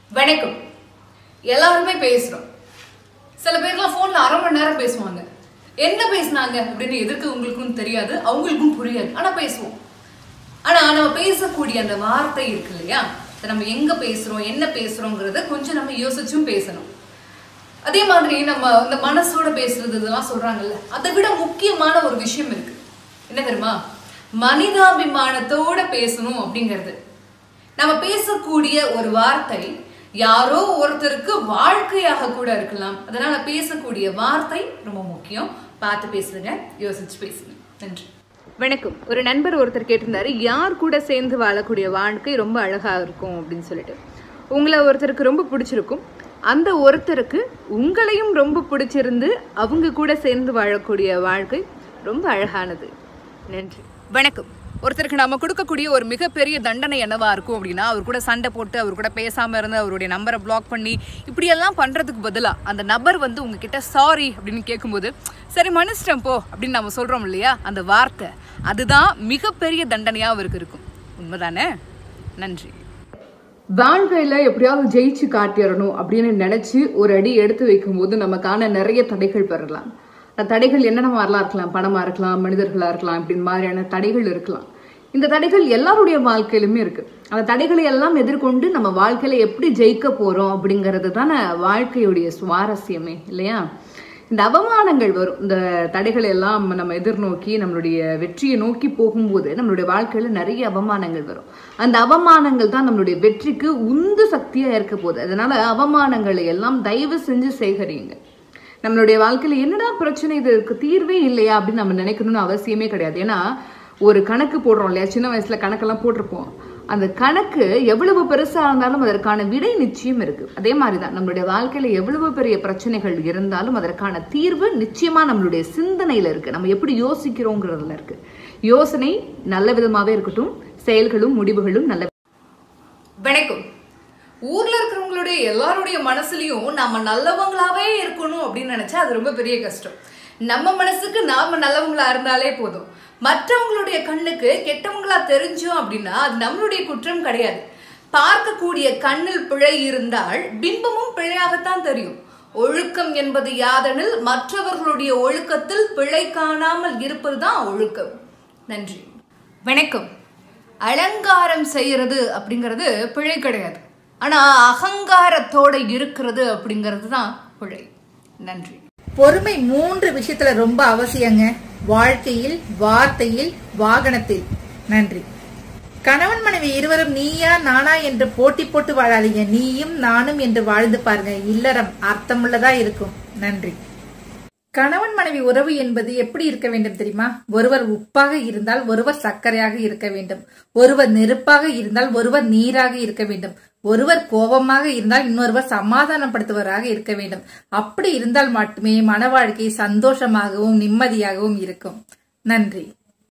வணக்கம் எல்லாருமே பேசுறோம் சில பேர்லாம் ஃபோன்ல அரை மணி நேரம் பேசுவாங்க என்ன பேசுனாங்க அப்படின்னு எதற்கு உங்களுக்கும் தெரியாது அவங்களுக்கும் புரியாது ஆனா பேசுவோம் ஆனா நம்ம பேசக்கூடிய அந்த வார்த்தை இருக்கு இல்லையா அதை நம்ம எங்க பேசுறோம் என்ன பேசுறோங்கிறத கொஞ்சம் நம்ம யோசிச்சும் பேசணும் அதே மாதிரி நம்ம இந்த மனசோட பேசுறது இதெல்லாம் சொல்றாங்கல்ல அதை விட முக்கியமான ஒரு விஷயம் இருக்கு என்ன தெரியுமா மனிதாபிமானத்தோட பேசணும் அப்படிங்கிறது நம்ம பேசக்கூடிய ஒரு வார்த்தை யாரோ ஒருத்தருக்கு வாழ்க்கையாக கூட இருக்கலாம் அதனால பேசக்கூடிய வார்த்தை ரொம்ப முக்கியம் பார்த்து பேசுங்க யோசிச்சு பேசுங்க நன்றி வணக்கம் ஒரு நண்பர் ஒருத்தர் கேட்டிருந்தாரு யார் கூட சேர்ந்து வாழக்கூடிய வாழ்க்கை ரொம்ப அழகா இருக்கும் அப்படின்னு சொல்லிட்டு உங்களை ஒருத்தருக்கு ரொம்ப பிடிச்சிருக்கும் அந்த ஒருத்தருக்கு உங்களையும் ரொம்ப பிடிச்சிருந்து அவங்க கூட சேர்ந்து வாழக்கூடிய வாழ்க்கை ரொம்ப அழகானது நன்றி வணக்கம் ஒருத்தருக்கு நாம கொடுக்கக்கூடிய ஒரு மிகப்பெரிய தண்டனை என்னவா இருக்கும் அப்படின்னா அவர் கூட சண்டை போட்டு அவர் கூட பேசாம இருந்து அவருடைய நம்பரை பிளாக் பண்ணி இப்படியெல்லாம் பண்றதுக்கு பதிலா அந்த நபர் வந்து உங்ககிட்ட சாரி அப்படின்னு கேட்கும்போது சரி மன்னிச்சிட்டேன் போ அப்படின்னு நம்ம சொல்றோம் இல்லையா அந்த வார்த்தை அதுதான் மிகப்பெரிய தண்டனையா அவருக்கு இருக்கும் உண்மைதானே நன்றி வாழ்க்கையில எப்படியாவது ஜெயிச்சு காட்டிடணும் அப்படின்னு நினைச்சு ஒரு அடி எடுத்து வைக்கும்போது நமக்கான நிறைய தடைகள் பெறலாம் அந்த தடைகள் என்னென்ன மாதிரிலாம் இருக்கலாம் பணமா இருக்கலாம் மனிதர்களா இருக்கலாம் இப்படின்னு மாதிரியான தடைகள் இருக்கலாம் இந்த தடைகள் எல்லாருடைய வாழ்க்கையிலுமே இருக்கு அந்த தடைகளை எல்லாம் எதிர்கொண்டு நம்ம வாழ்க்கையில எப்படி ஜெயிக்க போறோம் அப்படிங்கிறது தானே வாழ்க்கையுடைய சுவாரஸ்யமே இல்லையா இந்த அவமானங்கள் வரும் இந்த தடைகளை எல்லாம் நம்ம எதிர்நோக்கி நம்மளுடைய வெற்றியை நோக்கி போகும்போது நம்மளுடைய வாழ்க்கையில நிறைய அவமானங்கள் வரும் அந்த அவமானங்கள் தான் நம்மளுடைய வெற்றிக்கு உந்து சக்தியா இருக்க போகுது அதனால அவமானங்களை எல்லாம் தயவு செஞ்சு சேகரியுங்க நம்மளுடைய வாழ்க்கையில என்னடா பிரச்சனை இதுக்கு தீர்வே இல்லையா அப்படின்னு நம்ம நினைக்கணும்னு அவசியமே கிடையாது ஏன்னா ஒரு கணக்கு போடுறோம் இல்லையா சின்ன வயசுல கணக்கெல்லாம் போட்டிருப்போம் அந்த கணக்கு எவ்வளவு பெருசா இருந்தாலும் அதற்கான விடை நிச்சயம் இருக்கு அதே மாதிரிதான் நம்மளுடைய வாழ்க்கையில எவ்வளவு பெரிய பிரச்சனைகள் இருந்தாலும் அதற்கான தீர்வு நிச்சயமா நம்மளுடைய சிந்தனையில இருக்கு நம்ம எப்படி யோசிக்கிறோங்கிறதுல இருக்கு யோசனை நல்ல விதமாவே இருக்கட்டும் செயல்களும் முடிவுகளும் நல்ல வணக்கம் ஊர்ல இருக்கிறவங்களுடைய எல்லாருடைய மனசுலயும் நாம நல்லவங்களாவே இருக்கணும் அப்படின்னு நினைச்சா அது ரொம்ப பெரிய கஷ்டம் நம்ம மனசுக்கு நாம நல்லவங்களா இருந்தாலே போதும் மற்றவங்களுடைய கண்ணுக்கு கெட்டவங்களா தெரிஞ்சோம் அப்படின்னா அது நம்மளுடைய குற்றம் கிடையாது பார்க்கக்கூடிய கண்ணில் பிழை இருந்தால் பிம்பமும் பிழையாகத்தான் தெரியும் ஒழுக்கம் என்பது யாதெனில் மற்றவர்களுடைய ஒழுக்கத்தில் பிழை காணாமல் இருப்பதுதான் ஒழுக்கம் நன்றி வணக்கம் அலங்காரம் செய்யறது அப்படிங்கிறது பிழை கிடையாது ஆனா அகங்காரத்தோட இருக்கிறது அப்படிங்கிறது தான் பிழை நன்றி பொறுமை மூன்று விஷயத்துல ரொம்ப அவசியங்க வாழ்க்கையில் வார்த்தையில் வாகனத்தில் நன்றி கணவன் மனைவி இருவரும் நீயா நானா என்று போட்டி போட்டு வாழாதீங்க நீயும் நானும் என்று வாழ்ந்து பாருங்க இல்லறம் அர்த்தமுள்ளதா இருக்கும் நன்றி கணவன் மனைவி உறவு என்பது எப்படி இருக்க வேண்டும் தெரியுமா ஒருவர் உப்பாக இருந்தால் ஒருவர் சர்க்கரையாக இருக்க வேண்டும் ஒருவர் நெருப்பாக இருந்தால் ஒருவர் நீராக இருக்க வேண்டும் ஒருவர் கோபமாக இருந்தால் இன்னொருவர் சமாதானப்படுத்துவராக இருக்க வேண்டும் அப்படி இருந்தால் மட்டுமே மன வாழ்க்கை சந்தோஷமாகவும் நிம்மதியாகவும் இருக்கும் நன்றி